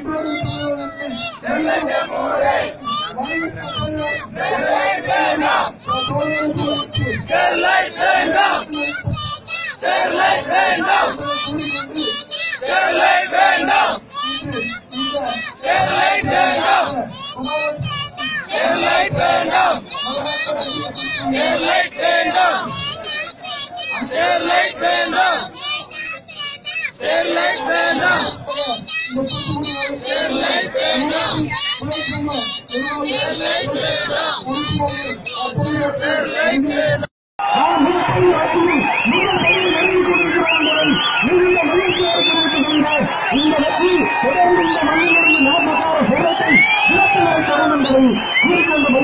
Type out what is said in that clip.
Sterlite வேண்டாம் Sterlite வேண்டாம் Sterlite வேண்டாம் ஸ்டெர்லைட் வேண்டாம் ஸ்டெர்லைட் வேண்டாம் ஸ்டெர்லைட் வேண்டாம் ஸ்டெர்லைட் வேண்டாம் ஸ்டெர்லைட் வேண்டாம் ஸ்டெர்லைட் வேண்டாம் ஸ்டெர்லைட் வேண்டாம் ஸ்டெர்லைட் வேண்டாம் நாம் முப்பது வாக்கிலும் முதல் பகுதி நெருங்கிக் கொண்டிருக்கிறார்கள் மிகுந்த மகிழ்ச்சியாக தெரிவித்துக் இந்த வெற்றி தொடர்ந்து இந்த மண்ணிலிருந்து நாற்பத்தாறு சேலத்தை சிறப்பு தரும் என்பதை கூறிக்கொண்டு